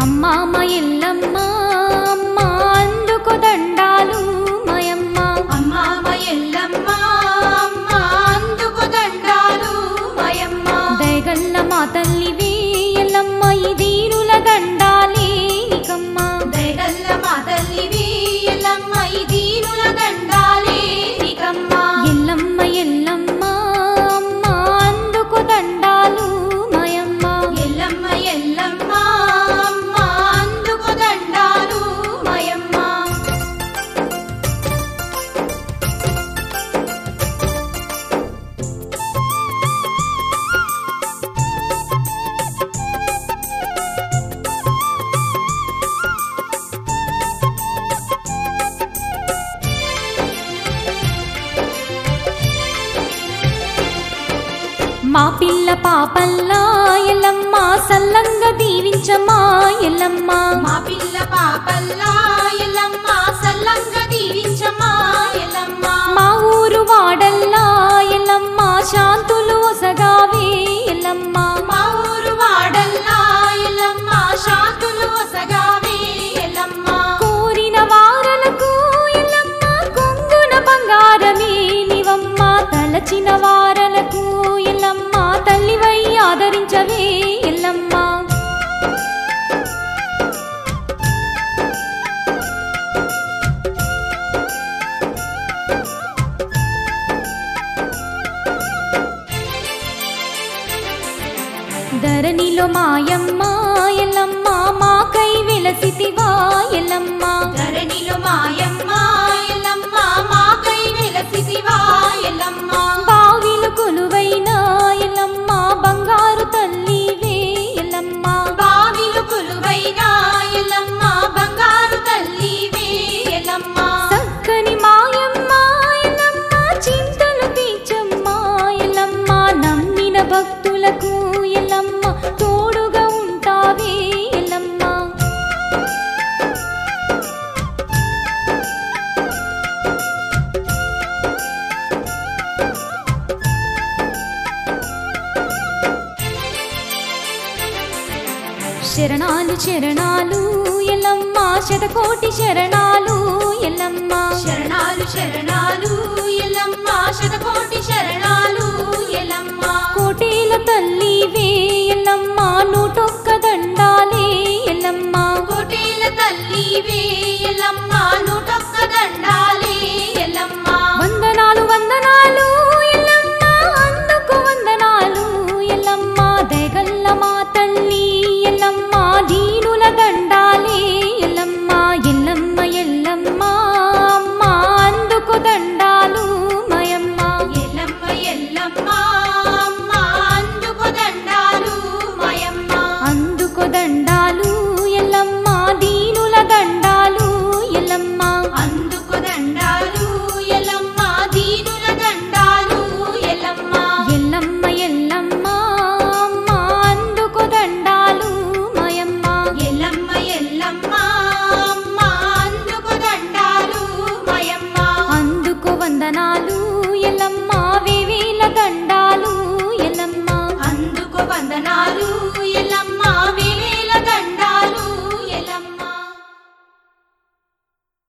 అమ్మా మా ఎల్లమ్మ అమ్మ అందుకు దండాలు మయమ్మ అమ్మా మయల్లమ్మ అమ్మ అందుకు దండాలు మయమ్మ దయగల్ల మా తల్లివి ఎల్లమ్మ ఈ దీనుల దండాలే నీకమ్మ దయగల్ల మా తల్లివి ఎల్లమ్మ ఈ దీనుల దండాలే నీకమ్మ ఎల్లమ్మ ఎల్లమ్మ అమ్మ అందుకు దండాలు మయమ్మ ఎల్లమ్మ ఎల్లమ్మ అమ్మ అందుకు దండాలు మయమ్మ మా పిల్ల పాపల్లా ఎల్లమ్మ సల్లంగా దీవించమ్మా ఎల్లమ్మ మా పిల్ల పాపల్లా ఎల్లమ్మ సల్లంగా దీవించమ్మా ఎల్లమ్మ మా ఊరు వాడల్లా ఎల్లమ్మ శాంతులు ఒసగావే ఎల్లమ్మ మా ఊరు వాడల్లా ఎల్లమ్మ శాంతులు ఒసగావే ఎల్లమ్మ కోరిన వారలకు ఎల్లమ్మ కొంగున బంగారమే నివమ్మ తలచిన వారలకు ఎల్లమ్మ తల్లివై ఆదరించవే ఎల్లమ్మ ధరణిలో మాయమ్మ ఎల్లమ్మ మాకై వెలసితివా ఎల్లమ్మ ధరణిలో మాయమ్మ ఎల్లమ్మ మాకై వెలసితివా ఎల్లమ్మ బావిలు కొలువైన ఎల్లమ్మ బంగారు తల్లివే ఎల్లమ్మ బావిలు కొలువైన ఎల్లమ్మ బంగారు తల్లివే ఎల్లమ్మ చక్కని మాయమ్మ ఎల్లమ్మ చింతలు తీర్చమ్మ ఎల్లమ్మ నమ్మిన భక్తులకు ఎల్లమ్మ తోడుగా ఉంటావే ఎల్లమ్మ శరణాలు శరణాలు ఎల్లమ్మ శతకోటి శరణాలు ఎల్లమ్మ శరణాలు శరణాలు ఎల్లమ్మ శతకోటి శరణాలు ఎల్లమ్మ కోటేల తల్లివే ఎల్లమ్మ నూటొక్క దండాలే ఎల్లమ్మ కోటేల తల్లివే ఎల్లమ్మ నూటొక్క దండాలే ఎల్లమ్మ వందనాలు వందనాలు ఎల్లమ్మ అందుకు వందనాలు ఎల్లమ్మ దయగల్ల మా తల్లి ఎల్లమ్మ దీనుల దండాలే ఎల్లమ్మ ఎల్లమ్మ ఎల్లమ్మ అమ్మ అందుకు దండాలు మయమ్మ ఎల్లమ్మ ఎల్లమ్మ అమ్మ అందుకు దండాలు మయమ్మ అందుకు దండాలు ఎల్లమ్మ దీనుల దండాలు ఎల్లమ్మ అందుకు దండాలు ఎల్లమ్మ దీనుల దండాలు ఎల్లమ్మ ఎల్లమ్మ ఎల్లమ్మ అమ్మ అందుకు దండాలు మయమ్మ ఎల్లమ్మ ఎల్లమ్మ అమ్మ అందుకు దండాలు మయమ్మ అందుకు వందనాలు ఎల్లమ్మ వేవేల దండాలు ఎల్లమ్మ అందుకు వందనాలు ఎల్లమ్మ